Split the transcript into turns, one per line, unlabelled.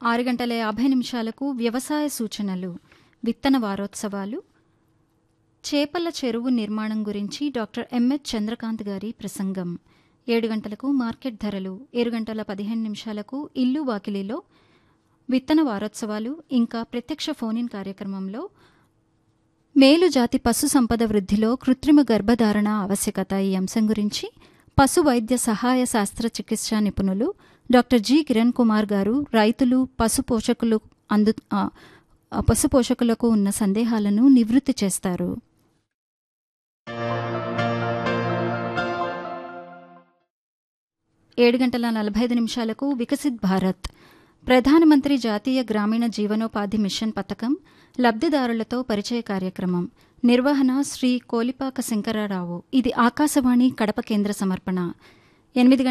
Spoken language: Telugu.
ఆరు గంటల యాభై నిమిషాలకు వ్యవసాయ సూచనలు విత్తన వారోత్సవాలు చేపల చెరువు నిర్మాణం గురించి డాక్టర్ ఎంహెచ్ చంద్రకాంత్ గారి ప్రసంగం ఏడు గంటలకు మార్కెట్ ధరలు ఏడు గంటల పదిహేను నిమిషాలకు ఇల్లు వాకిలిలో విత్తన వారోత్సవాలు ఇంకా ప్రత్యక్ష ఫోన్ కార్యక్రమంలో మేలు జాతి పశు సంపద వృద్ధిలో కృత్రిమ గర్భధారణ ఆవశ్యకత ఈ అంశం గురించి పశు వైద్య సహాయ శాస్త్ర చికిత్సా నిపుణులు డాక్టర్ జి కిరణ్ కుమార్ గారు రైతులు పశు పోషకులు అందు ఆ, ఆ, పశు పోషకులకు ఉన్న సందేహాలను నివృత్తి చేస్తారు ఏడు గంటల నలభై ఐదు నిమిషాలకు వికసిత్ భారత్ ప్రధానమంత్రి జాతీయ గ్రామీణ జీవనోపాధి మిషన్ పథకం లబ్ధిదారులతో పరిచయ కార్యక్రమం నిర్వహణ శ్రీ కోలిపాక శంకరరావు ఇది ఆకాశవాణి కడప కేంద్ర సమర్పణ ఎనిమిది